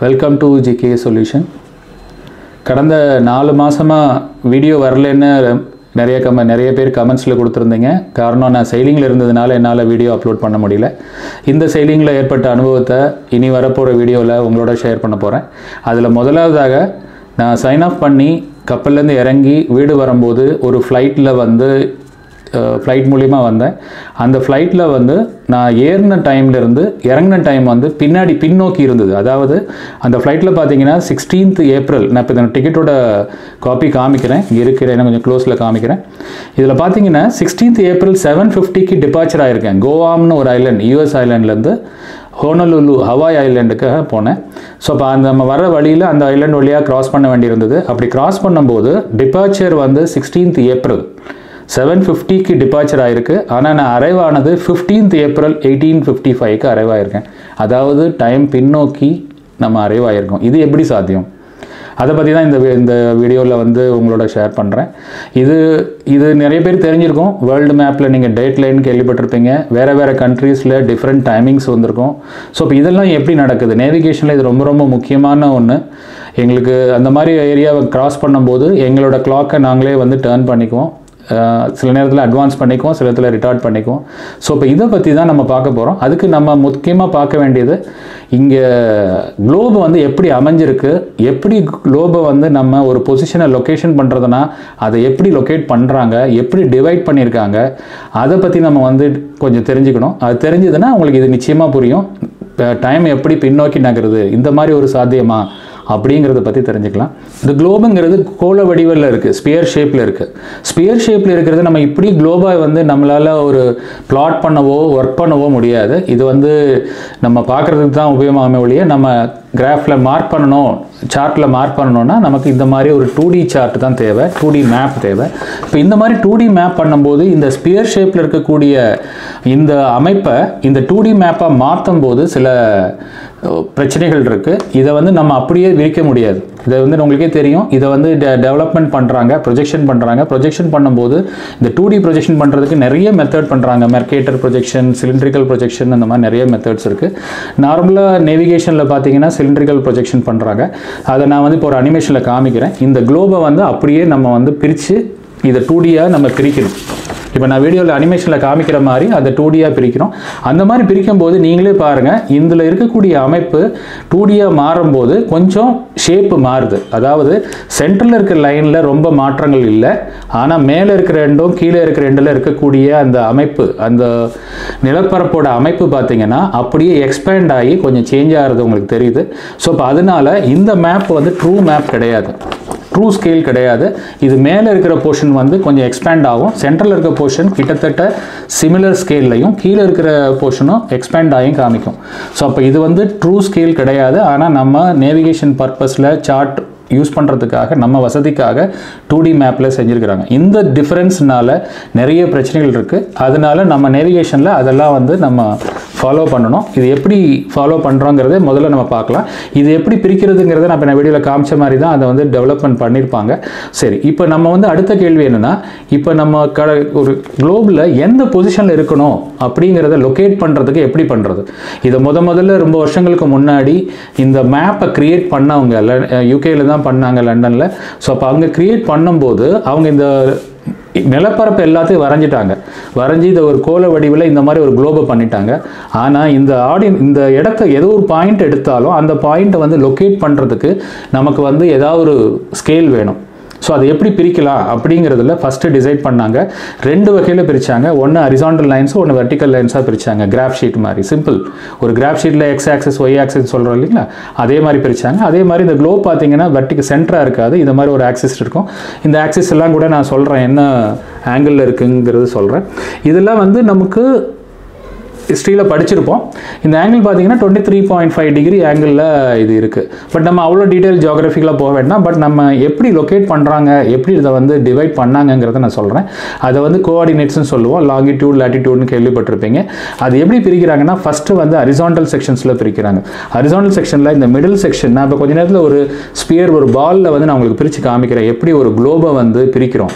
welcome to GK solution கடந்த நாலு மாதமாக வீடியோ வரலன்னு நிறைய கம நிறைய பேர் கமெண்ட்ஸில் கொடுத்துருந்தீங்க காரணம் நான் செயலிங்கில் இருந்ததுனால என்னால் வீடியோ அப்லோட் பண்ண முடியல இந்த செயலிங்கில் ஏற்பட்ட அனுபவத்தை இனி வரப்போகிற வீடியோவில் உங்களோட ஷேர் பண்ண போகிறேன் அதில் முதலாவதாக நான் சைன் ஆஃப் பண்ணி கப்பல்லேருந்து இறங்கி வீடு வரும்போது ஒரு ஃப்ளைட்டில் வந்து ஃப்ளைட் மூலிமா வந்தேன் அந்த ஃப்ளைட்டில் வந்து நான் ஏறின டைம்லேருந்து இறங்கின டைம் வந்து பின்னாடி பின்னோக்கி இருந்தது அதாவது அந்த ஃப்ளைட்டில் பார்த்தீங்கன்னா சிக்ஸ்டீன்த் ஏப்ரல் நான் இப்போ இந்த டிக்கெட்டோட காப்பி காமிக்கிறேன் இங்கே இருக்கிறேன் கொஞ்சம் க்ளோஸில் காமிக்கிறேன் இதில் பார்த்தீங்கன்னா சிக்ஸ்டீன்த் ஏப்ரல் செவன் ஃபிஃப்டிக்கு டிபார்ச்சர் ஆயிருக்கேன் கோவாம்னு ஒரு ஐலண்ட் யூஎஸ் ஐலாண்ட்லேருந்து ஹோனலுலு ஹவாய் ஐலாண்டுக்காக போனேன் ஸோ அப்போ அந்த நம்ம வர வழியில் அந்த ஐலாண்ட் வழியாக கிராஸ் பண்ண வேண்டியிருந்தது அப்படி கிராஸ் பண்ணும்போது டிபார்ச்சர் வந்து சிக்ஸ்டீன்த் ஏப்ரல் செவன் ஃபிஃப்டிக்கு டிபார்ச்சர் ஆயிருக்கு ஆனால் நான் அரைவ் ஆனது ஃபிஃப்டீன்த் ஏப்ரல் எயிட்டீன் ஃபிஃப்டி ஃபைவ்க்கு அரைவ் ஆயிருக்கேன் அதாவது டைம் பின்னோக்கி நம்ம அரைவ் ஆயிருக்கோம் இது எப்படி சாத்தியம் அதை பற்றி தான் இந்த வி- இந்த வீடியோவில் வந்து உங்களோட ஷேர் பண்ணுறேன் இது இது நிறைய பேர் தெரிஞ்சிருக்கும் வேர்ல்டு மேப்பில் நீங்கள் டேட் லைன் கேள்விப்பட்டிருப்பீங்க வேறு வேறு கண்ட்ரீஸில் டிஃப்ரெண்ட் டைமிங்ஸ் வந்திருக்கும் ஸோ இப்போ இதெல்லாம் எப்படி நடக்குது நேவிகேஷனில் இது ரொம்ப ரொம்ப முக்கியமான ஒன்று எங்களுக்கு அந்த மாதிரி ஏரியாவை கிராஸ் பண்ணும்போது எங்களோட கிளாக்கை நாங்களே வந்து டேர்ன் பண்ணிக்குவோம் அஹ் சில நேரத்தில் அட்வான்ஸ் பண்ணிக்குவோம் சில நேரத்தில் ரிட்டார்ட் பண்ணிக்குவோம் ஸோ இப்போ இதை பற்றி தான் நம்ம பார்க்க போகிறோம் அதுக்கு நம்ம முக்கியமாக பார்க்க வேண்டியது இங்கே குளோபு வந்து எப்படி அமைஞ்சிருக்கு எப்படி குளோபை வந்து நம்ம ஒரு பொசிஷனை லொக்கேஷன் பண்ணுறதுனா அதை எப்படி லொக்கேட் பண்ணுறாங்க எப்படி டிவைட் பண்ணியிருக்காங்க அதை பற்றி நம்ம வந்து கொஞ்சம் தெரிஞ்சுக்கணும் அது தெரிஞ்சதுன்னா உங்களுக்கு இது நிச்சயமாக புரியும் டைம் எப்படி பின்னோக்கி நகருது இந்த மாதிரி ஒரு சாத்தியமா அப்படிங்கிறத பற்றி தெரிஞ்சுக்கலாம் இந்த குளோபுங்கிறது கோள வடிவில் இருக்குது ஸ்பியர் ஷேப்பில் இருக்குது ஸ்பியர் ஷேப்பில் இருக்கிறது நம்ம இப்படி குளோபாக வந்து நம்மளால் ஒரு பிளாட் பண்ணவோ ஒர்க் பண்ணவோ முடியாது இது வந்து நம்ம பார்க்குறதுக்கு தான் உபயோகமாகவே ஒழிய நம்ம கிராஃபில் மார்க் பண்ணணும் சார்ட்டில் மார்க் பண்ணணும்னா நமக்கு இந்த மாதிரி ஒரு டூ டி சார்ட் தான் தேவை டூ டி மேப் தேவை இப்போ இந்த மாதிரி டூ டி மேப் பண்ணும்போது இந்த ஸ்பியர் ஷேப்பில் இருக்கக்கூடிய இந்த அமைப்பை இந்த டூ டி மேப்பாக மாற்றும் போது சில அஹ், பிரச்சனைகள் இருக்குது இதை வந்து நம்ம அப்படியே விரிக்க முடியாது இதை வந்து உங்களுக்கே தெரியும் இதை வந்து டெவலப்மெண்ட் பண்ணுறாங்க ப்ரொஜெக்ஷன் பண்ணுறாங்க ப்ரொஜெக்ஷன் பண்ணும்போது இந்த டூ டி ப்ரொஜெக்ஷன் பண்ணுறதுக்கு நிறைய மெத்தட் பண்ணுறாங்க மெர்கேட்டர் ப்ரொஜெக்ஷன் சிலிண்ட்ரிக்கல் ப்ரொஜெக்ஷன் அந்த மாதிரி நிறைய மெத்தட்ஸ் இருக்குது நார்மலாக நேவிகேஷனில் பார்த்தீங்கன்னா சிலிண்ட்ரிக்கல் ப்ரொஜெக்ஷன் பண்ணுறாங்க அதை நான் வந்து இப்போ ஒரு அனிமேஷனில் காமிக்கிறேன் இந்த குளோபை வந்து அப்படியே நம்ம வந்து பிரித்து இதை டூ நம்ம பிரிக்கணும் இப்போ நான் வீடியோவில் அனிமேஷனில் காமிக்கிற மாதிரி அதை டூ டியாக பிரிக்கிறோம் அந்த மாதிரி பிரிக்கும் போது நீங்களே பாருங்கள் இதில் இருக்கக்கூடிய அமைப்பு டூ டியாக மாறும்போது கொஞ்சம் ஷேப்பு மாறுது அதாவது சென்டரில் இருக்கிற லைனில் ரொம்ப மாற்றங்கள் இல்லை ஆனால் மேலே இருக்கிற ரெண்டும் கீழே இருக்கிற ரெண்டில் இருக்கக்கூடிய அந்த அமைப்பு அந்த நிலப்பரப்போட அமைப்பு பார்த்தீங்கன்னா அப்படியே எக்ஸ்பேண்ட் ஆகி கொஞ்சம் சேஞ்ச் ஆகிறது உங்களுக்கு தெரியுது ஸோ இப்போ அதனால இந்த மேப் வந்து ட்ரூ மேப் கிடையாது ட்ரூ ஸ்கேல் கிடையாது இது மேலே இருக்கிற போர்ஷன் வந்து கொஞ்சம் எக்ஸ்பேண்ட் ஆகும் சென்ட்ரலில் இருக்கிற போர்ஷன் கிட்டத்தட்ட சிமிலர் ஸ்கேல்லையும் கீழே இருக்கிற போர்ஷனும் எக்ஸ்பேண்ட் ஆகியும் காமிக்கும் ஸோ அப்போ இது வந்து ட்ரூ ஸ்கேல் கிடையாது ஆனால் நம்ம நேவிகேஷன் பர்பஸில் சார்ட் யூஸ் பண்ணுறதுக்காக நம்ம வசதிக்காக டூ டி மேப்பில் செஞ்சுருக்கிறாங்க இந்த டிஃப்ரென்ஸ்னால நிறைய பிரச்சனைகள் இருக்குது அதனால நம்ம நேவிகேஷனில் அதெல்லாம் வந்து நம்ம ஃபாலோ பண்ணணும் இது எப்படி ஃபாலோ பண்ணுறோங்கிறத முதல்ல நம்ம பார்க்கலாம் இது எப்படி பிரிக்கிறதுங்கிறத நான் இப்போ நான் வீடியோவில் காமிச்ச மாதிரி தான் அதை வந்து டெவலப்மெண்ட் பண்ணியிருப்பாங்க சரி இப்போ நம்ம வந்து அடுத்த கேள்வி என்னென்னா இப்போ நம்ம க ஒரு குளோபில் எந்த பொசிஷனில் இருக்கணும் அப்படிங்கிறத லொக்கேட் பண்ணுறதுக்கு எப்படி பண்ணுறது இதை முத முதல்ல ரொம்ப வருஷங்களுக்கு முன்னாடி இந்த மேப்பை கிரியேட் பண்ணவங்க யூகேல தான் பண்ணாங்க லண்டனில் ஸோ அப்போ அவங்க கிரியேட் பண்ணும்போது அவங்க இந்த நிலப்பரப்பு எல்லாத்தையும் வரைஞ்சிட்டாங்க வரைஞ்சி இதை ஒரு கோல வடிவில் இந்த மாதிரி ஒரு குளோபை பண்ணிட்டாங்க ஆனால் இந்த ஆடி இந்த இடத்த ஏதோ ஒரு பாயிண்ட் எடுத்தாலும் அந்த பாயிண்ட்டை வந்து லொக்கேட் பண்ணுறதுக்கு நமக்கு வந்து ஏதாவது ஒரு ஸ்கேல் வேணும் ஸோ அதை எப்படி பிரிக்கலாம் அப்படிங்கிறதுல ஃபஸ்ட்டு டிசைட் பண்ணாங்க ரெண்டு வகையில் பிரித்தாங்க ஒன்று ஹரிசாண்டல் லைன்ஸும் ஒன்று வெர்டிக்கல் லைன்ஸாக பிரித்தாங்க கிராஃப் ஷீட் மாதிரி சிம்பிள் ஒரு கிராஃப் ஷீட்டில் எக்ஸ் ஆக்சஸ் ஒய் ஆக்சஸ் சொல்கிறோம் இல்லைங்களா அதே மாதிரி பிரித்தாங்க அதே மாதிரி இந்த க்ளோப் பார்த்தீங்கன்னா வெர்டிக்கல் சென்டராக இருக்காது இந்த மாதிரி ஒரு ஆக்சிஸ் இருக்கும் இந்த ஆக்சிஸ் எல்லாம் கூட நான் சொல்கிறேன் என்ன ஆங்கிளில் இருக்குங்கிறது சொல்கிறேன் இதெல்லாம் வந்து நமக்கு ஹிஸ்ட்ரியில் படிச்சிருப்போம் இந்த ஆங்கிள் பார்த்தீங்கன்னா twenty three point five degree ஆங்கிளில் இது இருக்குது பட் நம்ம அவ்வளோ டீட்டெயில் ஜியோகிராஃபிக்கலாக போக வேண்டாம் பட் நம்ம எப்படி லொக்கேட் பண்ணுறாங்க எப்படி இதை வந்து டிவைட் பண்ணாங்கங்கிறத நான் சொல்கிறேன் அதை வந்து கோஆர்டினேட்ஸ்னு சொல்லுவோம் லாங்கிடியூட் லாட்டிடியூட்னு கேள்விப்பட்டிருப்பீங்க அது எப்படி பிரிக்கிறாங்கன்னா ஃபஸ்ட்டு வந்து ஹரிசாண்டல் செக்ஷன்ஸில் பிரிக்கிறாங்க ஹரிசாண்டல் செக்ஷனில் இந்த மிடில் செக்ஷன் நான் இப்போ கொஞ்ச நேரத்தில் ஒரு ஸ்பியர் ஒரு பாலில் வந்து நான் உங்களுக்கு பிரித்து காமிக்கிறேன் எப்படி ஒரு குளோபை வந்து பிரிக்கிறோம்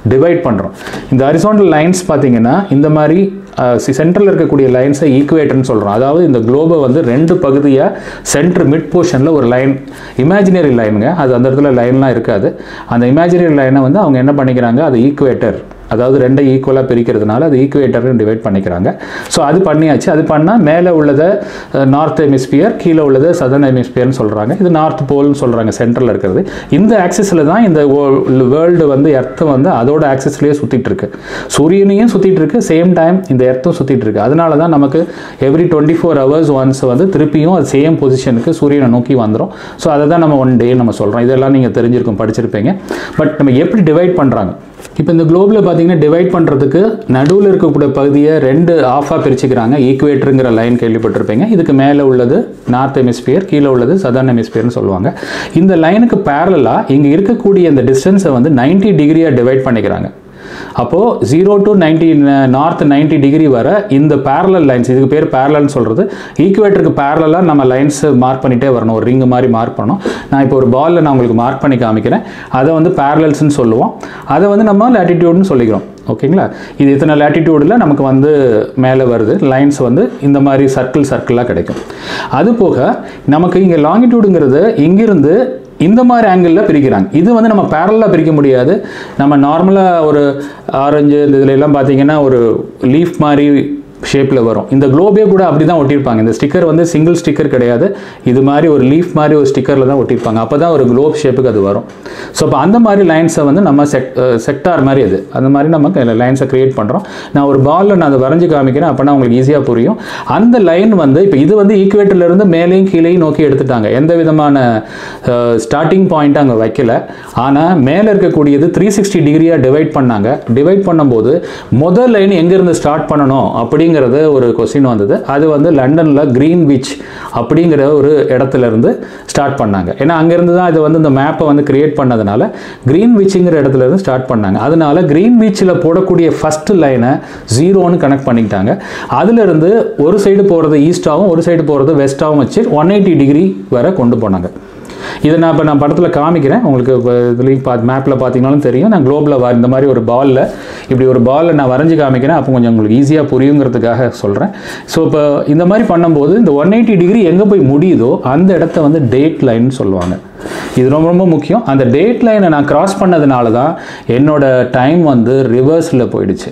டிவைட் பண்ணுறோம் இந்த ஹரிசாண்டல் லைன்ஸ் பார்த்தீங்கன்னா இந்த மாதிரி சென்ட்ரல் இருக்கக்கூடிய லைன்ஸை ஈக்குவேட்டர்னு சொல்கிறோம் அதாவது இந்த குளோபை வந்து ரெண்டு பகுதியாக சென்டர் மிட் போர்ஷனில் ஒரு லைன் இமேஜினரி லைனுங்க அது அந்த இடத்துல லைன்லாம் இருக்காது அந்த இமேஜினரி லைனை வந்து அவங்க என்ன பண்ணிக்கிறாங்க அது ஈக்குவேட்டர் அதாவது ரெண்டை ஈக்குவலாக பிரிக்கிறதுனால அது ஈக்குவேட்டர்னு டிவைட் பண்ணிக்கிறாங்க ஸோ அது பண்ணியாச்சு அது பண்ணால் மேலே உள்ளதை நார்த் ஹெமிஸ்பியர் கீழே உள்ளது சதர்ன் ஹெமிஸ்பியர்னு சொல்கிறாங்க இது நார்த் போல்னு சொல்கிறாங்க சென்டரில் இருக்கிறது இந்த ஆக்சிஸில் தான் இந்த வேர்ல்டு வந்து எர்த்து வந்து அதோட ஆக்சிஸ்லேயே சுற்றிட்டு இருக்கு சூரியனையும் சுற்றிட்டு இருக்கு சேம் டைம் இந்த எர்த்தும் சுற்றிட்டு இருக்கு அதனால தான் நமக்கு every twenty four hours once வந்து திருப்பியும் அது சேம் பொசிஷனுக்கு சூரியனை நோக்கி வந்துடும் ஸோ அதை தான் நம்ம ஒன் டே நம்ம சொல்கிறோம் இதெல்லாம் நீங்கள் தெரிஞ்சிருக்கும் படிச்சிருப்பீங்க பட் நம்ம எப்படி டிவைட் பண்ணுறாங்க இப்போ இந்த குளோபில் பார்த்தீங்கன்னா டிவைட் பண்ணுறதுக்கு நடுவில் இருக்கக்கூடிய பகுதியை ரெண்டு ஆஃபாக பிரிச்சுக்கிறாங்க ஈக்குவேட்டருங்கிற லைன் கேள்விப்பட்டிருப்பீங்க இதுக்கு மேலே உள்ளது நார்த் ஹெமிஸ்பியர் கீழே உள்ளது சதர்ன் ஹெமிஸ்பியர்னு சொல்லுவாங்க இந்த லைனுக்கு பேரலாக இங்கே இருக்கக்கூடிய இந்த டிஸ்டன்ஸை வந்து 90 டிகிரியாக டிவைட் பண்ணிக்கிறாங்க அப்போது zero to ninety north ninety degree வர இந்த பேரலல் லைன்ஸ் இதுக்கு பேர் பேரலல்னு சொல்கிறது ஈக்குவேட்டருக்கு பேரலாக நம்ம லைன்ஸ் மார்க் பண்ணிட்டே வரணும் ஒரு ரிங் மாதிரி மார்க் பண்ணணும் நான் இப்போ ஒரு பாலில் நான் உங்களுக்கு மார்க் பண்ணி காமிக்கிறேன் அதை வந்து பேரலல்ஸ்னு சொல்லுவோம் அதை வந்து நம்ம லேட்டிடியூட்னு சொல்லிக்கிறோம் ஓகேங்களா இது இத்தனை லேட்டிடியூடில் நமக்கு வந்து மேலே வருது லைன்ஸ் வந்து இந்த மாதிரி சர்க்கிள் சர்க்கிளாக கிடைக்கும் அது போக நமக்கு இங்கே லாங்கிடியூடுங்கிறது இங்கிருந்து இந்த மாதிரி ஆங்கிளில் பிரிக்கிறாங்க இது வந்து நம்ம பேரலாக பிரிக்க முடியாது நம்ம நார்மலாக ஒரு ஆரஞ்சு இந்த இதுல எல்லாம் பார்த்தீங்கன்னா ஒரு லீஃப் மாதிரி ஷேப்பில் வரும் இந்த குளோபே கூட அப்படி தான் ஒட்டியிருப்பாங்க இந்த ஸ்டிக்கர் வந்து சிங்கிள் ஸ்டிக்கர் கிடையாது இது மாதிரி ஒரு லீஃப் மாதிரி ஒரு ஸ்டிக்கரில் தான் ஒட்டியிருப்பாங்க அப்போ தான் ஒரு குளோப் ஷேப்புக்கு அது வரும் ஸோ அப்போ அந்த மாதிரி லைன்ஸை வந்து நம்ம செக் செக்டார் மாதிரி அது அந்த மாதிரி நம்ம லைன்ஸை க்ரியேட் பண்ணுறோம் நான் ஒரு பாலில் நான் அதை வரைஞ்சி காமிக்கிறேன் அப்போனா உங்களுக்கு ஈஸியாக புரியும் அந்த லைன் வந்து இப்போ இது வந்து ஈக்குவேட்டர்ல இருந்து மேலேயும் கீழேயும் நோக்கி எடுத்துட்டாங்க எந்த விதமான ஸ்டார்டிங் பாயிண்ட் அங்கே வைக்கல ஆனால் மேலே இருக்கக்கூடியது த்ரீ சிக்ஸ்டி டிகிரியாக டிவைட் பண்ணாங்க டிவைட் பண்ணும்போது முதல் லைன் எங்கேருந்து ஸ்டார்ட் பண்ணணும் அப்படிங்கிறது ஒரு கொஸ்டின் வந்தது அது வந்து லண்டனில் கிரீன்விச் அப்படிங்கிற ஒரு இடத்துல இருந்து ஸ்டார்ட் பண்ணாங்க ஏன்னா அங்கேருந்து தான் இது வந்து இந்த மேப்பை வந்து கிரியேட் பண்ணதுனால கிரீன்விச்சுங்கிற இடத்துல இருந்து ஸ்டார்ட் பண்ணாங்க அதனால கிரீன்விச்சில் போடக்கூடிய ஃபர்ஸ்ட் லைனை ஜீரோன்னு கனெக்ட் பண்ணிக்கிட்டாங்க அதிலிருந்து ஒரு சைடு போகிறது ஈஸ்டாகவும் ஒரு சைடு போகிறது வெஸ்ட்டாகவும் வச்சு ஒன் எயிட்டி டிகிரி வரை கொண்டு போனாங்க இதை நான் இப்போ நான் படத்தில் காமிக்கிறேன் உங்களுக்கு இப்போ இதுலேயும் பா மேப்பில் பார்த்தீங்கனாலும் தெரியும் நான் குளோபில் இந்த மாதிரி ஒரு பாலில் இப்படி ஒரு பாலில் நான் வரைஞ்சி காமிக்கிறேன் அப்போ கொஞ்சம் உங்களுக்கு ஈஸியாக புரியுங்கிறதுக்காக சொல்கிறேன் ஸோ இப்போ இந்த மாதிரி பண்ணும்போது இந்த ஒன் எயிட்டி டிகிரி எங்கே போய் முடியுதோ அந்த இடத்த வந்து டேட் லைன் சொல்லுவாங்க இது ரொம்ப ரொம்ப முக்கியம் அந்த டேட் லைனை நான் கிராஸ் பண்ணதுனால தான் என்னோட டைம் வந்து ரிவர்ஸில் போயிடுச்சு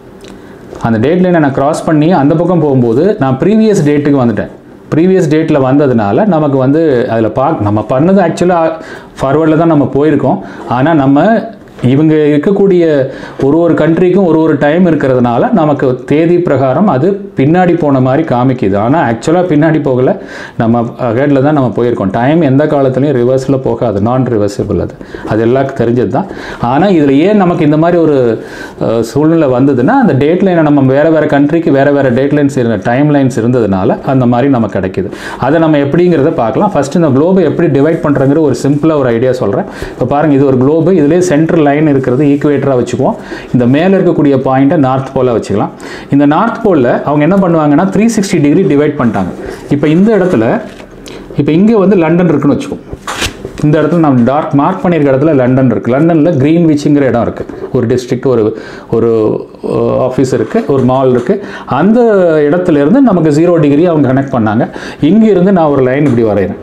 அந்த டேட் லைனை நான் கிராஸ் பண்ணி அந்த பக்கம் போகும்போது நான் ப்ரீவியஸ் டேட்டுக்கு வந்துட்டேன் ப்ரீவியஸ் டேட்டில் வந்ததுனால நமக்கு வந்து அதில் பார்க்க நம்ம பண்ணது ஆக்சுவலாக ஃபார்வர்டில் தான் நம்ம போயிருக்கோம் ஆனால் நம்ம இவங்க இருக்கக்கூடிய ஒரு ஒரு கண்ட்ரிக்கும் ஒரு ஒரு டைம் இருக்கிறதுனால நமக்கு தேதி பிரகாரம் அது பின்னாடி போன மாதிரி காமிக்குது ஆனால் ஆக்சுவலாக பின்னாடி போகலை நம்ம அகேடில் தான் நம்ம போயிருக்கோம் டைம் எந்த காலத்துலையும் ரிவர்ஸில் போகாது நான் ரிவர்சிபிள் அது அது எல்லாருக்கும் தெரிஞ்சது தான் ஆனால் இதில் ஏன் நமக்கு இந்த மாதிரி ஒரு அஹ், சூழ்நிலை வந்ததுன்னா அந்த டேட் லைனை நம்ம வேறு வேறு கண்ட்ரிக்கு வேறு வேறு டேட் லைன்ஸ் இருந்த டைம் லைன்ஸ் இருந்ததுனால அந்த மாதிரி நமக்கு கிடைக்குது அதை நம்ம எப்படிங்கிறத பார்க்கலாம் ஃபஸ்ட்டு இந்த குளோபை எப்படி டிவைட் பண்ணுறங்கிற ஒரு சிம்பிளாக ஒரு ஐடியா சொல்கிறேன் இப்போ பாருங்கள் இது ஒரு குளோபு இதுலேயே சென்ட்ரல் லைன் இருக்கிறது ஈக்குவேட்டராக வச்சுக்குவோம் இந்த மேலே இருக்கக்கூடிய பாயிண்ட்டை நார்த் போலில் வச்சுக்கலாம் இந்த நார்த் போலில் அவங்க என்ன பண்ணுவாங்கன்னா த்ரீ சிக்ஸ்டி டிகிரி டிவைட் பண்ணிட்டாங்க இப்போ இந்த இடத்துல இப்போ இங்கே வந்து லண்டன் இருக்குன்னு வச்சுக்குவோம் இந்த இடத்துல நம்ம டார்க் மார்க் பண்ணியிருக்க இடத்துல லண்டன் இருக்குது லண்டனில் க்ரீன்விச்சுங்கிற இடம் இருக்குது ஒரு டிஸ்ட்ரிக்ட் ஒரு ஒரு ஆஃபீஸ் இருக்குது ஒரு மால் இருக்குது அந்த இடத்துல இருந்து நமக்கு ஜீரோ டிகிரி அவங்க கனெக்ட் பண்ணாங்க இங்கே இருந்து நான் ஒரு லைன் இப்படி வரைகிறேன்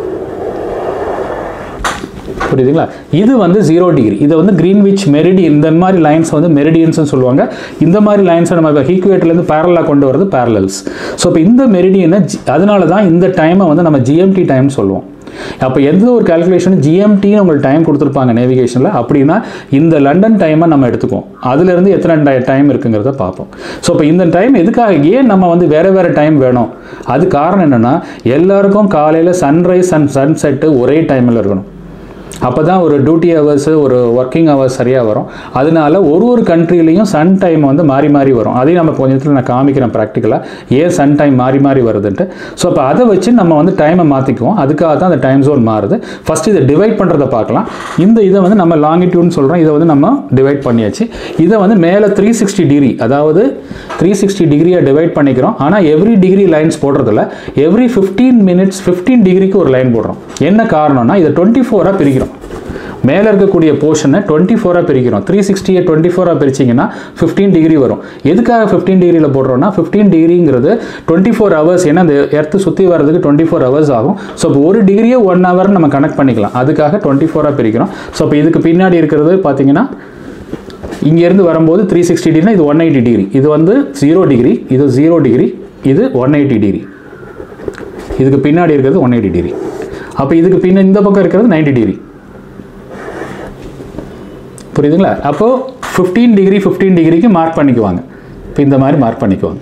புரியுதுங்களா இது வந்து ஜீரோ டிகிரி இதை வந்து கிரீன்விச் மெரிடியன் இந்த மாதிரி லைன்ஸ் வந்து மெரிடியன்ஸ்னு சொல்லுவாங்க இந்த மாதிரி லைன்ஸை நம்ம ஈக்குவேட்டர்லேருந்து பேரலாக கொண்டு வரது பேரலல்ஸ் ஸோ இப்போ இந்த மெரிடியனை அதனால தான் இந்த டைமை வந்து நம்ம ஜிஎம்டி டைம் சொல்லுவோம் அப்போ எந்த ஒரு கால்குலேஷனும் ஜிஎம்டின்னு உங்களுக்கு டைம் கொடுத்துருப்பாங்க நேவிகேஷனில் அப்படின்னா இந்த லண்டன் டைமை நம்ம எடுத்துக்குவோம் அதுலேருந்து எத்தனை டைம் இருக்குங்கிறத பார்ப்போம் ஸோ இப்போ இந்த டைம் எதுக்காக ஏன் நம்ம வந்து வேறு வேறு டைம் வேணும் அது காரணம் என்னென்னா எல்லாருக்கும் காலையில் சன்ரைஸ் அண்ட் சன்செட்டு ஒரே டைமில் இருக்கணும் அப்போ தான் ஒரு டியூட்டி ஹவர்ஸு ஒரு ஒர்க்கிங் ஹவர்ஸ் சரியாக வரும் அதனால ஒரு ஒரு கண்ட்ரிலையும் சன் டைம் வந்து மாறி மாறி வரும் அதையும் நம்ம கொஞ்சத்தில் நான் காமிக்கிறேன் ப்ராக்டிக்கலாக ஏன் சன் டைம் மாறி மாறி வருதுன்ட்டு ஸோ அப்போ அதை வச்சு நம்ம வந்து டைமை மாற்றிக்குவோம் அதுக்காக தான் அந்த டைம் ஜோன் மாறுது ஃபஸ்ட்டு இதை டிவைட் பண்ணுறத பார்க்கலாம் இந்த இதை வந்து நம்ம லாங்கிடியூட்னு சொல்கிறோம் இதை வந்து நம்ம டிவைட் பண்ணியாச்சு இதை வந்து மேலே த்ரீ சிக்ஸ்டி டிகிரி அதாவது த்ரீ சிக்ஸ்டி டிகிரியை டிவைட் பண்ணிக்கிறோம் ஆனால் எவ்ரி டிகிரி லைன்ஸ் போடுறதில்ல எவ்ரி ஃபிஃப்டீன் மினிட்ஸ் ஃபிஃப்டீன் டிகிரிக்கு ஒரு லைன் போடுறோம் என்ன காரணம்னா இதை டுவெண்ட்டி ஃபோராக பிரிக்கிறோம் மேலே இருக்கக்கூடிய போர்ஷனை டுவெண்ட்டி ஃபோராக பிரிக்கிறோம் த்ரீ சிக்ஸ்டியை டுவெண்ட்டி ஃபோராக பிரிச்சிங்கன்னா ஃபிஃப்டீன் டிகிரி வரும் எதுக்காக ஃபிஃப்டீன் டிகிரியில் போடுறோம்னா ஃபிஃப்டீன் டிகிரிங்கிறது டுவெண்ட்டி ஃபோர் ஹவர்ஸ் ஏன்னா அந்த எர்த்து சுற்றி வர்றதுக்கு டுவெண்ட்டி ஃபோர் ஹவர்ஸ் ஆகும் ஸோ இப்போ ஒரு டிகிரியே ஒன் ஹவர் நம்ம கனெக்ட் பண்ணிக்கலாம் அதுக்காக டுவெண்ட்டி ஃபோராக பிரிக்கிறோம் ஸோ இப்போ இதுக்கு பின்னாடி இருக்கிறது பார்த்தீங்கன்னா இங்கேருந்து வரும்போது த்ரீ சிக்ஸ்டி டிகிரினா இது ஒன் எயிட்டி டிகிரி இது வந்து ஜீரோ டிகிரி இது ஜீரோ டிகிரி இது ஒன் எயிட்டி டிகிரி இதுக்கு பின்னாடி இருக்கிறது ஒன் எயிட்டி டிகிரி அப்போ இதுக்கு பின்ன இந்த பக்கம் இருக்கிறது 90 டிகிரி புரியுதுங்களா அப்போது ஃபிஃப்டீன் டிகிரி ஃபிஃப்டீன் டிகிரிக்கு மார்க் பண்ணிக்குவாங்க இப்போ இந்த மாதிரி மார்க் பண்ணிக்குவாங்க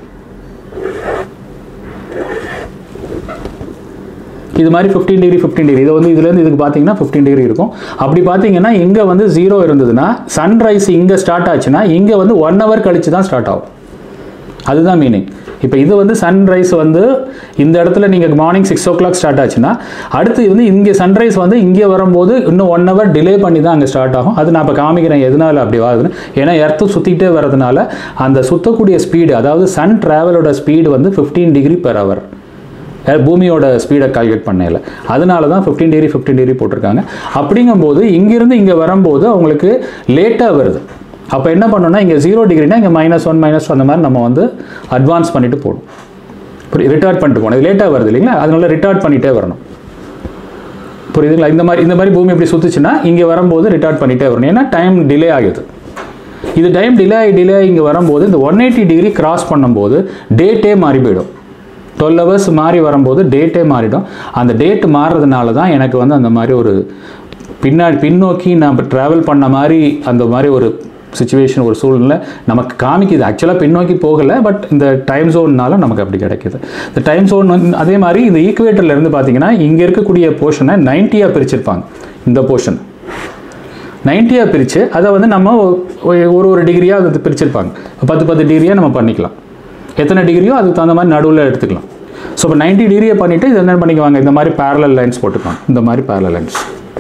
இது மாதிரி ஃபிஃப்டீன் டிகிரி ஃபிஃப்டீன் டிகிரி இது வந்து இதுலேருந்து இதுக்கு பார்த்தீங்கன்னா ஃபிஃப்டீன் டிகிரி இருக்கும் அப்படி பார்த்தீங்கன்னா இங்கே வந்து ஜீரோ இருந்ததுன்னா சன்ரைஸ் இங்கே ஸ்டார்ட் ஆச்சுன்னா இங்கே வந்து ஒன் ஹவர் கழிச்சு தான் ஸ்டார்ட் ஆகும் அதுதான் மீனிங் இப்போ இது வந்து சன்ரைஸ் வந்து இந்த இடத்துல நீங்கள் morning six o'clock start ஆச்சுன்னா அடுத்து வந்து இங்கே சன்ரைஸ் வந்து இங்கே வரும்போது இன்னும் ஒன் ஹவர் டிலே பண்ணி தான் அங்கே ஸ்டார்ட் ஆகும் அது நான் இப்போ காமிக்கிறேன் எதனால அப்படி ஆகுதுன்னு ஏன்னா எர்த்து சுற்றிக்கிட்டே வரதுனால அந்த சுற்றக்கூடிய ஸ்பீடு அதாவது சன் ட்ராவலோட ஸ்பீடு வந்து ஃபிஃப்டீன் டிகிரி பெர் ஹவர் பூமியோட ஸ்பீடை கால்குலேட் பண்ணல அதனால தான் ஃபிஃப்டீன் டிகிரி ஃபிஃப்டீன் டிகிரி போட்டிருக்காங்க அப்படிங்கும்போது இங்கிருந்து இங்கே வரும்போது அவங்களுக்கு லேட்டாக வருது அப்போ என்ன பண்ணணும்னா இங்கே ஜீரோ டிகிரினா இங்கே மைனஸ் ஒன் மைனஸ் அந்த மாதிரி நம்ம வந்து அட்வான்ஸ் பண்ணிட்டு போகணும் புரியுது ரிட்டார்ட் பண்ணிட்டு போகணும் இது லேட்டாக வருது இல்லைங்களா அதனால ரிட்டார்ட் பண்ணிட்டே வரணும் புரியுதுங்களா இந்த மாதிரி இந்த மாதிரி பூமி இப்படி சுற்றுச்சுன்னா இங்கே வரும்போது ரிட்டார்ட் பண்ணிட்டே வரணும் ஏன்னா டைம் டிலே ஆகுது இது டைம் டிலே ஆகி டிலே ஆகி இங்கே வரும்போது இந்த ஒன் எயிட்டி டிகிரி கிராஸ் பண்ணும்போது டேட்டே மாறி போயிடும் டுவெல் ஹவர்ஸ் மாறி வரும்போது டேட்டே மாறிடும் அந்த டேட் மாறுறதுனால தான் எனக்கு வந்து அந்த மாதிரி ஒரு பின்னாடி பின்னோக்கி நான் ட்ராவல் பண்ண மாதிரி அந்த மாதிரி ஒரு சுச்சுவேஷன் ஒரு சூழ்நிலை நமக்கு காமிக்குது ஆக்சுவலாக பின்னோக்கி போகலை பட் இந்த டைம் ஜோன்னால நமக்கு அப்படி கிடைக்குது இந்த டைம் ஜோன் வந்து அதே மாதிரி இந்த ஈக்குவேட்டர்ல இருந்து பார்த்தீங்கன்னா இங்கே இருக்கக்கூடிய போர்ஷனை நைன்ட்டியாக பிரிச்சிருப்பாங்க இந்த போர்ஷன் நைன்ட்டியாக பிரித்து அதை வந்து நம்ம ஒ- ஒரு ஒரு டிகிரியாக அது பிரிச்சிருப்பாங்க பத்து பத்து டிகிரியாக நம்ம பண்ணிக்கலாம் எத்தனை டிகிரியோ அதுக்கு தகுந்த மாதிரி நடுவில் எடுத்துக்கலாம் ஸோ இப்போ நைன்ட்டி டிகிரியை பண்ணிவிட்டு இது என்ன பண்ணிக்குவாங்க இந்த மாதிரி parallel லைன்ஸ் போட்டுக்கலாம் இந்த மாதிரி parallel லைன்ஸ்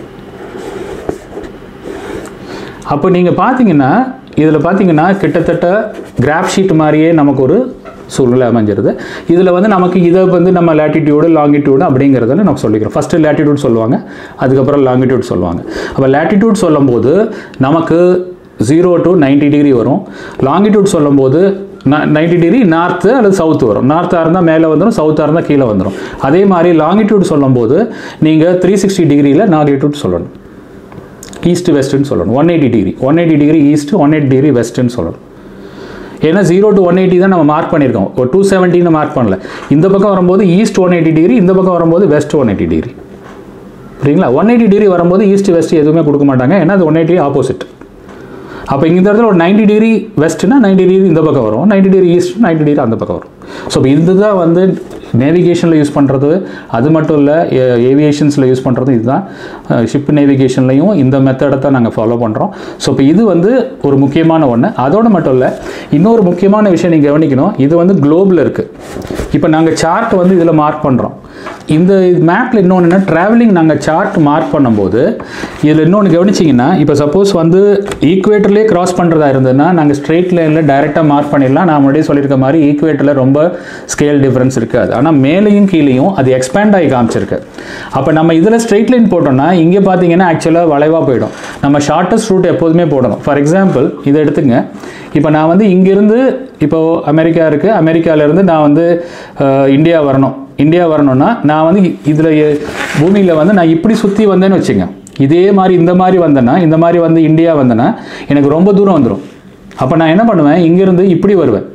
அப்போ நீங்கள் பார்த்தீங்கன்னா இதில் பார்த்தீங்கன்னா கிட்டத்தட்ட கிராஃப் ஷீட் மாதிரியே நமக்கு ஒரு சூழ்நிலை அமைஞ்சிருது இதில் வந்து நமக்கு இதை வந்து நம்ம லேட்டிடியூடு லாங்கிடியூடு அப்படிங்கிறத நம்ம சொல்லிக்கிறோம் ஃபஸ்ட்டு லேட்டிடியூட் சொல்லுவாங்க அதுக்கப்புறம் லாங்கிடியூட் சொல்லுவாங்க அப்போ லேட்டிடியூட் சொல்லும்போது நமக்கு ஜீரோ டு 90 டிகிரி வரும் லாங்கிடியூட் சொல்லும்போது நைன்டி டிகிரி நார்த்து அல்லது சவுத்து வரும் நார்த்தாக இருந்தால் மேலே வந்துடும் சவுத்தாக இருந்தால் கீழே வந்துடும் அதே மாதிரி லாங்கிடியூட் சொல்லும்போது நீங்கள் த்ரீ சிக்ஸ்டி டிகிரியில் லாங்கிடியூட் சொல்லணும் ஈஸ்ட் வெஸ்ட்னு சொல்லணும் one eighty degree one eighty degree east one eighty degree வெஸ்ட்னு சொல்லணும் ஏன்னா ஜீரோ டு ஒன் எயிட்டி தான் நம்ம மார்க் பண்ணியிருக்கோம் ஒரு டூ செவன்ட்டின்னு மார்க் பண்ணல இந்த பக்கம் வரும்போது ஈஸ்ட் ஒன் எயிட்டி டிகிரி இந்த பக்கம் வரும்போது வெஸ்ட் ஒன் எயிட்டி டிகிரி சரிங்களா ஒன் எயிட்டி டிகிரி வரும்போது ஈஸ்ட் வெஸ்ட் எதுவுமே கொடுக்க மாட்டாங்க ஏன்னா அது ஒன் எயிட்டி ஆப்போசிட் அப்போ இந்த இடத்துல ஒரு 90 டிகிரி வெஸ்ட்னா 90 டிகிரி இந்த பக்கம் வரும் 90 டிகிரி ஈஸ்ட் 90 டிகிரி அந்த பக்கம் வரும் ஸோ இப்போ இதுதான் வந்து நேவிகேஷனில் யூஸ் பண்ணுறது அது மட்டும் இல்லை ஏவியேஷன்ஸில் யூஸ் பண்ணுறது இதுதான் ஷிப் நேவிகேஷன்லையும் இந்த மெத்தடை தான் நாங்கள் ஃபாலோ பண்ணுறோம் ஸோ இப்போ இது வந்து ஒரு முக்கியமான ஒன்று அதோடு மட்டும் இல்லை இன்னொரு முக்கியமான விஷயம் நீங்கள் கவனிக்கணும் இது வந்து குளோபில் இருக்குது இப்போ நாங்கள் சார்ட் வந்து இதில் மார்க் பண்ணுறோம் இந்த மேப்பில் இன்னொன்று என்ன ட்ராவலிங் நாங்கள் சார்ட் மார்க் பண்ணும்போது இதில் இன்னொன்று கவனிச்சிங்கன்னா இப்போ சப்போஸ் வந்து ஈக்குவேட்டர்லேயே கிராஸ் பண்ணுறதா இருந்ததுன்னா நாங்கள் ஸ்ட்ரெயிட் லைனில் டைரெக்டாக மார்க் பண்ணிடலாம் நான் முன்னாடியே சொல்லியிருக்க மாதிரி ஈக்குவேட்டரில் ரொம்ப ஸ்கேல் டிஃப்ரென்ஸ் இருக்காது ஆனால் மேலேயும் கீழேயும் அது எக்ஸ்பேண்ட் ஆகி காமிச்சிருக்கு அப்போ நம்ம இதில் ஸ்ட்ரெயிட் லைன் போட்டோம்னா இங்கே பார்த்தீங்கன்னா ஆக்சுவலாக வளைவாக போயிடும் நம்ம ஷார்ட்டஸ்ட் ரூட் எப்போதுமே போடணும் ஃபார் எக்ஸாம்பிள் இதை எடுத்துங்க இப்போ நான் வந்து இங்கேருந்து இப்போ அமெரிக்கா இருக்குது அமெரிக்காவிலேருந்து நான் வந்து அஹ், இந்தியா வரணும் இந்தியா வரணும்னா நான் வந்து இதில் பூமியில் வந்து நான் இப்படி சுற்றி வந்தேன்னு வச்சுங்க இதே மாதிரி இந்த மாதிரி வந்தேன்னா இந்த மாதிரி வந்து இந்தியா வந்தேன்னா எனக்கு ரொம்ப தூரம் வந்துடும் அப்போ நான் என்ன பண்ணுவேன் இங்கேருந்து இப்படி வருவேன்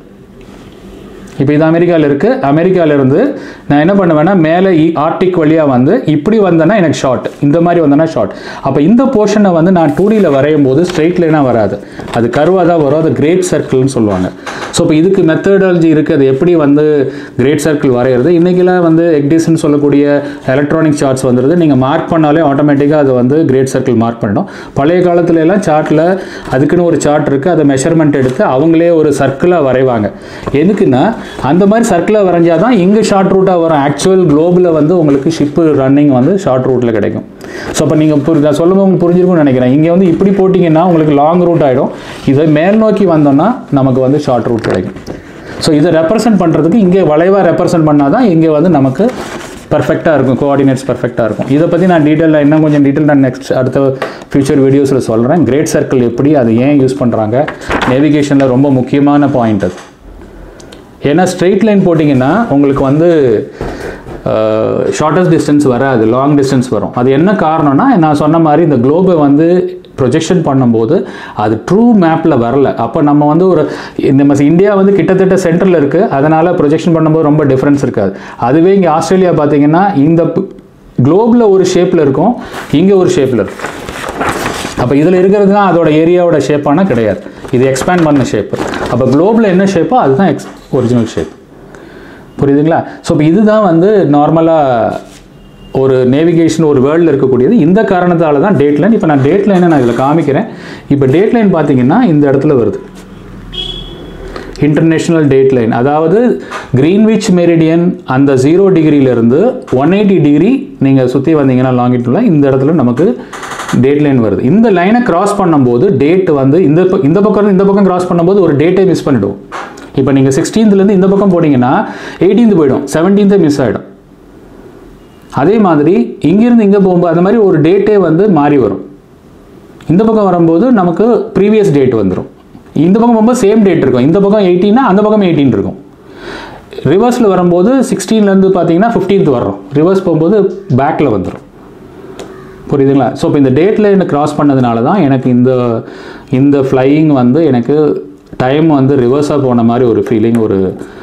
இப்போ இது அமெரிக்காவில் இருக்குது அமெரிக்காவிலேருந்து நான் என்ன பண்ணுவேன்னா மேலே ஆர்டிக் வழியாக வந்து இப்படி வந்தேன்னா எனக்கு ஷார்ட் இந்த மாதிரி வந்தேன்னா ஷார்ட் அப்போ இந்த போர்ஷனை வந்து நான் டூடியில் வரையும் போது ஸ்ட்ரெயிட் லைனாக வராது அது கருவாக தான் வரும் அது கிரேட் சர்க்கிள்னு சொல்லுவாங்க ஸோ இப்போ இதுக்கு மெத்தடாலஜி இருக்குது அது எப்படி வந்து கிரேட் சர்க்கிள் வரைகிறது இன்றைக்கெல்லாம் வந்து எக்டிஸ்ன்னு சொல்லக்கூடிய எலக்ட்ரானிக் சார்ட்ஸ் வந்துடுது நீங்கள் மார்க் பண்ணாலே ஆட்டோமேட்டிக்காக அது வந்து கிரேட் சர்க்கிள் மார்க் பண்ணிடும் பழைய காலத்துல எல்லாம் சார்ட்டில் அதுக்குன்னு ஒரு சார்ட் இருக்குது அதை மெஷர்மெண்ட் எடுத்து அவங்களே ஒரு சர்க்கிளாக வரைவாங்க எதுக்குன்னா அந்த மாதிரி சர்க்கிளாக வரைஞ்சாதான் தான் இங்கே ஷார்ட் ரூட்டாக வரும் ஆக்சுவல் குளோபில் வந்து உங்களுக்கு ஷிப்பு ரன்னிங் வந்து ஷார்ட் ரூட்டில் கிடைக்கும் ஸோ அப்போ நீங்கள் புரி நான் சொல்லும்போது உங்களுக்கு புரிஞ்சிருக்கும்னு நினைக்கிறேன் இங்கே வந்து இப்படி போட்டிங்கன்னா உங்களுக்கு லாங் ரூட் ஆகிடும் இதை மேல் நோக்கி வந்தோம்னா நமக்கு வந்து ஷார்ட் ரூட் கிடைக்கும் ஸோ இதை ரெப்ரசன்ட் பண்ணுறதுக்கு இங்கே வளைவாக ரெப்ரசன்ட் பண்ணால் தான் இங்கே வந்து நமக்கு பர்ஃபெக்டாக இருக்கும் கோஆர்டினேட்ஸ் பர்ஃபெக்டாக இருக்கும் இதை பற்றி நான் டீட்டெயிலாக இன்னும் கொஞ்சம் டீட்டெயில் நான் நெக்ஸ்ட் அடுத்த ஃபியூச்சர் வீடியோஸில் சொல்கிறேன் கிரேட் சர்க்கிள் எப்படி அது ஏன் யூஸ் பண்ணுறாங்க நேவிகேஷனில் ரொம்ப முக்கியமான பாயிண்ட் அது ஏன்னா ஸ்ட்ரெயிட் லைன் போட்டிங்கன்னா உங்களுக்கு வந்து ஷார்ட்டஸ்ட் டிஸ்டன்ஸ் வராது லாங் டிஸ்டன்ஸ் வரும் அது என்ன காரணம்னா நான் சொன்ன மாதிரி இந்த குளோபை வந்து ப்ரொஜெக்ஷன் பண்ணும்போது அது ட்ரூ மேப்பில் வரல அப்போ நம்ம வந்து ஒரு நம்ம இந்தியா வந்து கிட்டத்தட்ட சென்டரில் இருக்குது அதனால் ப்ரொஜெக்ஷன் பண்ணும்போது ரொம்ப டிஃப்ரென்ஸ் இருக்காது அதுவே இங்கே ஆஸ்திரேலியா பார்த்தீங்கன்னா இந்த குளோபில் ஒரு ஷேப்பில் இருக்கும் இங்கே ஒரு ஷேப்பில் இருக்கும் அப்போ இதில் இருக்கிறது தான் அதோட ஏரியாவோட ஷேப்பான கிடையாது இது எக்ஸ்பேண்ட் பண்ண ஷேப்பு அப்போ குளோபில் என்ன ஷேப்போ அதுதான் எக்ஸ் ஒரிஜினல் ஷேப் புரியுதுங்களா ஸோ இப்போ இதுதான் வந்து நார்மலாக ஒரு நேவிகேஷன் ஒரு வேர்ல்டில் இருக்கக்கூடியது இந்த காரணத்தால் தான் டேட் லைன் இப்போ நான் டேட் லைனை நான் இதில் காமிக்கிறேன் இப்போ டேட் லைன் பார்த்தீங்கன்னா இந்த இடத்துல வருது இன்டர்நேஷ்னல் டேட் லைன் அதாவது கிரீன்விச் மெரிடியன் அந்த ஜீரோ டிகிரியிலேருந்து ஒன் எயிட்டி டிகிரி நீங்கள் சுற்றி வந்தீங்கன்னா லாங்கிட்யூடில் இந்த இடத்துல நமக்கு டேட் லைன் வருது இந்த லைனை கிராஸ் பண்ணும்போது டேட் வந்து இந்த ப- இந்த பக்கம் இருந்து இந்த பக்கம் கிராஸ் பண்ணும்போது ஒரு டேட்டை மிஸ் பண்ணிடுவோம் இப்போ நீங்கள் சிக்ஸ்டீன்த்லேருந்து இந்த பக்கம் போனீங்கன்னா எயிட்டீன்த் போயிடும் செவன்டீன்த்தே மிஸ் ஆகிடும் அதே மாதிரி இங்கிருந்து இங்கே போகும்போது அந்த மாதிரி ஒரு டேட்டே வந்து மாறி வரும் இந்த பக்கம் வரும்போது நமக்கு ப்ரீவியஸ் டேட் வந்துடும் இந்த பக்கம் போகும்போது சேம் டேட் இருக்கும் இந்த பக்கம் எயிட்டீன்னா அந்த பக்கம் எயிட்டீன் இருக்கும் ரிவர்ஸில் வரும்போது சிக்ஸ்டீன்லேருந்து பார்த்தீங்கன்னா ஃபிஃப்டீன்த் வர்றோம் ரிவர்ஸ் போகும்போது பேக்கில் வந்துடும் புரியுதுங்களா ஸோ இப்போ இந்த டேட் லைனை கிராஸ் பண்ணதுனால தான் எனக்கு இந்த இந்த ஃப்ளையிங் வந்து எனக்கு டைம் வந்து ரிவர்ஸாக போன மாதிரி ஒரு ஃபீலிங் ஒரு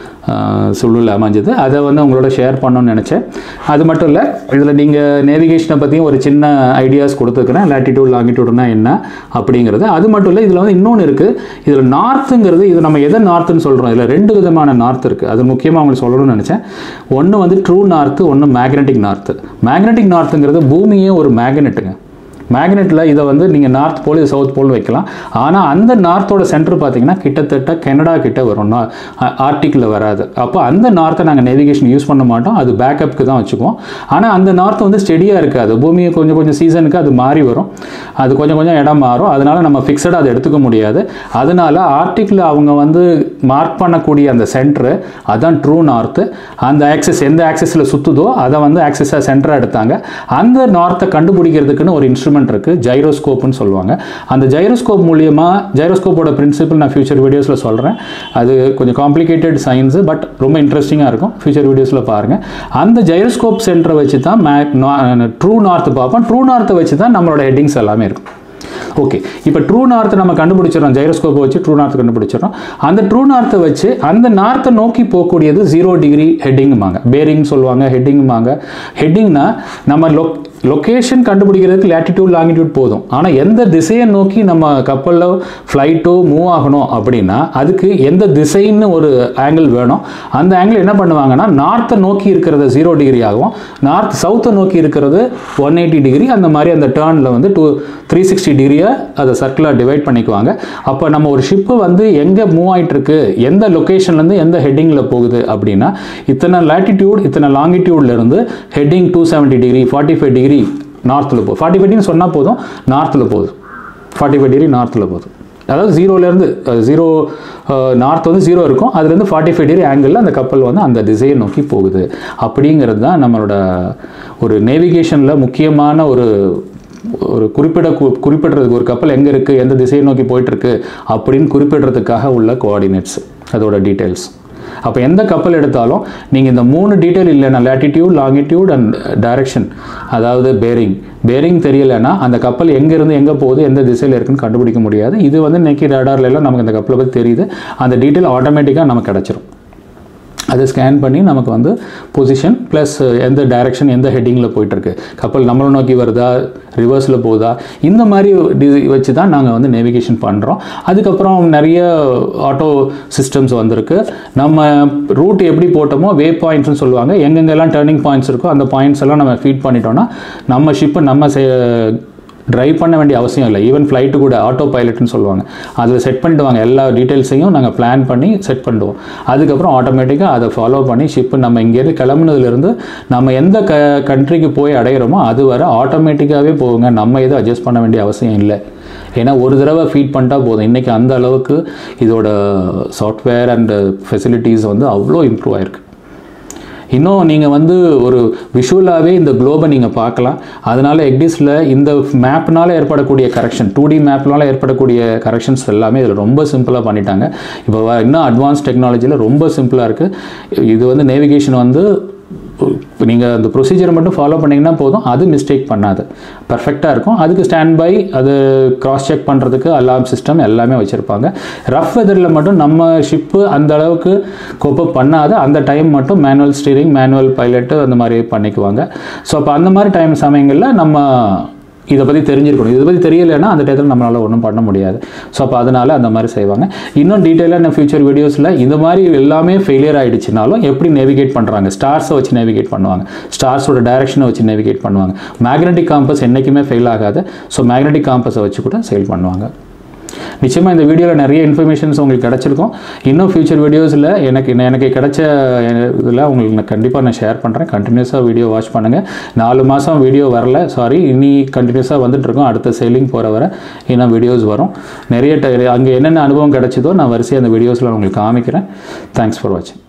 ஆஹ், சூழல் அமைஞ்சது அதை வந்து உங்களோட ஷேர் பண்ணணும்னு நினச்சேன் அது மட்டும் இல்லை இதில் நீங்கள் நேவிகேஷனை பற்றியும் ஒரு சின்ன ஐடியாஸ் கொடுத்துருக்குறேன் லேட்டிடியூட் லாங்கிடியூட்னா என்ன அப்படிங்கிறது அது மட்டும் இல்லை இதில் வந்து இன்னொன்று இருக்குது இதில் நார்த்துங்கிறது இது நம்ம எதை நார்த்துன்னு சொல்கிறோம் இதில் ரெண்டு விதமான நார்த் இருக்குது அது முக்கியமாக உங்களுக்கு சொல்லணும்னு நினச்சேன் ஒன்று வந்து ட்ரூ நார்த்து ஒன்று மேக்னெட்டிக் நார்த்து மேக்னெட்டிக் நார்த்துங்கிறது பூமியே ஒரு மேக்னெட்டுங்க மேக்னெட்டில் இதை வந்து நீங்கள் நார்த் போல் இது சவுத் போல் வைக்கலாம் ஆனால் அந்த நார்த்தோட சென்டர் பார்த்தீங்கன்னா கிட்டத்தட்ட கனடா கிட்ட வரும் ஆர்டிக்கில் வராது அப்போ அந்த நார்த்தை நாங்கள் நேவிகேஷன் யூஸ் பண்ண மாட்டோம் அது பேக்கப்புக்கு தான் வச்சுக்குவோம் ஆனால் அந்த நார்த் வந்து ஸ்டெடியாக இருக்காது பூமியை கொஞ்சம் கொஞ்சம் சீசனுக்கு அது மாறி வரும் அது கொஞ்சம் கொஞ்சம் இடம் மாறும் அதனால நம்ம ஃபிக்ஸடாக அதை எடுத்துக்க முடியாது அதனால ஆர்டிக்கில் அவங்க வந்து மார்க் பண்ணக்கூடிய அந்த சென்டரு அதான் ட்ரூ நார்த்து அந்த ஆக்சஸ் எந்த ஆக்சஸில் சுற்றுதோ அதை வந்து ஆக்சஸாக சென்டராக எடுத்தாங்க அந்த நார்த்தை கண்டுபிடிக்கிறதுக்குன்னு ஒரு இன்ஸ்ட்ருமெண்ட் இருக்குது ஜைரோஸ்கோப்னு சொல்லுவாங்க அந்த ஜைரோஸ்கோப் மூலியமாக ஜைரோஸ்கோப்போட பிரின்சிபல் நான் ஃபியூச்சர் வீடியோஸில் சொல்கிறேன் அது கொஞ்சம் காம்ப்ளிகேட்டட் சயின்ஸு பட் ரொம்ப இன்ட்ரெஸ்டிங்காக இருக்கும் ஃபியூச்சர் வீடியோஸில் பாருங்கள் அந்த ஜைரோஸ்கோப் சென்டரை வச்சு தான் மேக் ட்ரூ நார்த் பார்ப்போம் ட்ரூ நார்த்தை வச்சு தான் நம்மளோட ஹெட்டிங்ஸ் எல்லாமே இருக்கும் ஓகே இப்போ ட்ரூ நார்த்தை நம்ம கண்டுபிடிச்சிடறோம் ஜைரோஸ்கோப்பை வச்சு ட்ரூ நார்த் கண்டுபிடிச்சிடறோம் அந்த ட்ரூ நார்த்தை வச்சு அந்த நார்த்தை நோக்கி போகக்கூடியது ஜீரோ டிகிரி ஹெட்டிங்குமாங்க பேரிங் சொல்லுவாங்க ஹெட்டிங்குமாங்க ஹெட்டிங்னா நம்ம லொக் லொக்கேஷன் கண்டுபிடிக்கிறதுக்கு லேட்டிடியூட் லாங்கிடியூட் போதும் ஆனால் எந்த திசையை நோக்கி நம்ம கப்பலில் ஃப்ளைட்டோ மூவ் ஆகணும் அப்படின்னா அதுக்கு எந்த திசைன்னு ஒரு ஆங்கிள் வேணும் அந்த ஆங்கிள் என்ன பண்ணுவாங்கன்னா நார்த்தை நோக்கி இருக்கிறத ஜீரோ டிகிரி ஆகும் நார்த் சவுத்தை நோக்கி இருக்கிறது ஒன் எயிட்டி டிகிரி அந்த மாதிரி அந்த டேர்னில் வந்து டூ த்ரீ சிக்ஸ்டி டிகிரியை அதை சர்க்கிளாக டிவைட் பண்ணிக்குவாங்க அப்போ நம்ம ஒரு ஷிப்பு வந்து எங்கே மூவ் ஆயிட்டு இருக்கு எந்த லொக்கேஷன்லேருந்து எந்த ஹெட்டிங்கில் போகுது அப்படின்னா இத்தனை லேட்டிடியூட் இத்தனை லாங்கிடியூட்ல இருந்து heading two seventy degree forty five degree நார்த்தில் போகுது ஃபார்ட்டி ஃபைவ் டிகிரி சொன்னால் போதும் நார்த்தில் போகுது ஃபார்ட்டி ஃபைவ் டிகிரி நார்த்தில் போகுது அதாவது ஜீரோலேருந்து ஜீரோ நார்த் வந்து ஜீரோ இருக்கும் அதுலேருந்து ஃபார்ட்டி ஃபைவ் டிகிரி ஆங்கிளில் அந்த கப்பல் வந்து அந்த திசையை நோக்கி போகுது அப்படிங்கிறது தான் நம்மளோட ஒரு நேவிகேஷனில் முக்கியமான ஒரு ஒரு குறிப்பிட கு- குறிப்பிடுறதுக்கு ஒரு கப்பல் எங்கே இருக்குது எந்த திசையை நோக்கி போயிட்டுருக்கு அப்படின்னு குறிப்பிடுறதுக்காக உள்ள கோஆர்டினேட்ஸ் அதோட டீட்டெயில்ஸ் அப்போ எந்த கப்பல் எடுத்தாலும் நீங்கள் இந்த மூணு டீட்டெயில் இல்லைன்னா லேட்டிடியூட் லாங்கிடியூட் அண்ட் டைரக்ஷன் அதாவது பேரிங் பேரிங் தெரியலைன்னா அந்த கப்பல் எங்கேருந்து எங்கே போகுது எந்த திசையில் இருக்குன்னு கண்டுபிடிக்க முடியாது இது வந்து இன்னைக்கு ரேடார்ல எல்லாம் நமக்கு இந்த கப்பலை பற்றி தெரியுது அந்த டீட்டெயில் ஆட்டோமேட்டிக்காக நமக்கு கிடச்சிரும் அதை ஸ்கேன் பண்ணி நமக்கு வந்து பொசிஷன் ப்ளஸ் எந்த டைரக்ஷன் எந்த ஹெட்டிங்கில் போயிட்டுருக்கு கப்பல் நம்மளை நோக்கி வருதா ரிவர்ஸில் போகுதா இந்த மாதிரி டி வச்சு தான் நாங்கள் வந்து நேவிகேஷன் பண்ணுறோம் அதுக்கப்புறம் நிறைய ஆட்டோ சிஸ்டம்ஸ் வந்திருக்கு நம்ம ரூட் எப்படி போட்டோமோ வே பாயிண்ட்ஸ்னு சொல்லுவாங்க எங்கெங்கெல்லாம் டேர்னிங் பாயிண்ட்ஸ் இருக்கோ அந்த பாயிண்ட்ஸ் எல்லாம் நம்ம ஃபீட் பண்ணிட்டோம்னா நம்ம ஷிப்பை நம்ம ட்ரைவ் பண்ண வேண்டிய அவசியம் இல்லை ஈவன் ஃப்ளைட்டு கூட ஆட்டோ பைலட்னு சொல்லுவாங்க அதில் செட் பண்ணிடுவாங்க எல்லா டீட்டெயில்ஸையும் நாங்கள் பிளான் பண்ணி செட் பண்ணிடுவோம் அதுக்கப்புறம் ஆட்டோமேட்டிக்காக அதை ஃபாலோ பண்ணி ஷிப்பு நம்ம இங்கேருந்து கிளம்புனதுலேருந்து நம்ம எந்த க கண்ட்ரிக்கு போய் அடையிறோமோ அது வர ஆட்டோமேட்டிக்காகவே போகுங்க நம்ம எதுவும் அட்ஜஸ்ட் பண்ண வேண்டிய அவசியம் இல்லை ஏன்னா ஒரு தடவை ஃபீட் பண்ணிட்டா போதும் இன்றைக்கி அந்த அளவுக்கு இதோட சாஃப்ட்வேர் அண்ட் ஃபெசிலிட்டிஸ் வந்து அவ்வளோ இம்ப்ரூவ் ஆயிருக்கு இன்னும் நீங்கள் வந்து ஒரு விஷுவலாகவே இந்த குளோபை நீங்கள் பார்க்கலாம் அதனால எக்டிஸில் இந்த மேப்னால ஏற்படக்கூடிய கரெக்ஷன் டூ டி மேப்னால ஏற்படக்கூடிய கரெக்ஷன்ஸ் எல்லாமே இதில் ரொம்ப சிம்பிளாக பண்ணிட்டாங்க இப்போ வ- இன்னும் அட்வான்ஸ் டெக்னாலஜியில் ரொம்ப சிம்பிளாக இருக்குது இது வந்து நேவிகேஷன் வந்து இப்போ நீங்கள் அந்த ப்ரொசீஜரை மட்டும் ஃபாலோ பண்ணிங்கன்னா போதும் அது மிஸ்டேக் பண்ணாது பர்ஃபெக்டாக இருக்கும் அதுக்கு ஸ்டாண்ட் பை அது கிராஸ் செக் பண்ணுறதுக்கு அலார்ம் சிஸ்டம் எல்லாமே வச்சுருப்பாங்க ரஃப் வெதரில் மட்டும் நம்ம ஷிப்பு அந்த அளவுக்கு கோப்பப் பண்ணாத அந்த டைம் மட்டும் மேனுவல் ஸ்டீரிங் மேனுவல் பைலட்டு அந்த மாதிரி பண்ணிக்குவாங்க ஸோ அப்போ அந்த மாதிரி டைம் சமயங்களில் நம்ம இதை பற்றி தெரிஞ்சிருக்கணும் இதை பற்றி தெரியலைன்னா அந்த டயத்தில் நம்மளால் ஒன்றும் பண்ண முடியாது ஸோ அப்போ அதனால் அந்த மாதிரி செய்வாங்க இன்னும் டீட்டெயிலாக ஃபியூச்சர் வீடியோஸில் இந்த மாதிரி எல்லாமே ஃபெயிலியர் ஆகிடுச்சுனாலும் எப்படி நேவிகேட் பண்ணுறாங்க ஸ்டார்ஸை வச்சு நேவிகேட் பண்ணுவாங்க ஸ்டார்ஸோட டைரக்ஷனை வச்சு நேவிகேட் பண்ணுவாங்க மேக்னெட்டிக் காம்பஸ் என்றைக்குமே ஃபெயில் ஆகாது ஸோ மேக்னெட்டிக் காம்பஸை வச்சு கூட செயல் பண்ணுவாங்க நிச்சயமாக இந்த வீடியோவில் நிறைய இன்ஃபர்மேஷன்ஸ் உங்களுக்கு கிடச்சிருக்கும் இன்னும் ஃபியூச்சர் வீடியோஸில் எனக்கு எனக்கு கிடைச்ச இதில் உங்களுக்கு நான் கண்டிப்பாக நான் ஷேர் பண்ணுறேன் கண்டினியூஸாக வீடியோ வாட்ச் பண்ணுங்கள் நாலு மாதம் வீடியோ வரல சாரி இனி கண்டினியூஸாக வந்துட்டுருக்கோம் அடுத்த சேலிங் போகிற வர இன்னும் வீடியோஸ் வரும் நிறைய அங்கே என்னென்ன அனுபவம் கிடைச்சதோ நான் வரிசையாக அந்த வீடியோஸில் உங்களுக்கு காமிக்கிறேன் தேங்க்ஸ் ஃபார் வாட்சிங்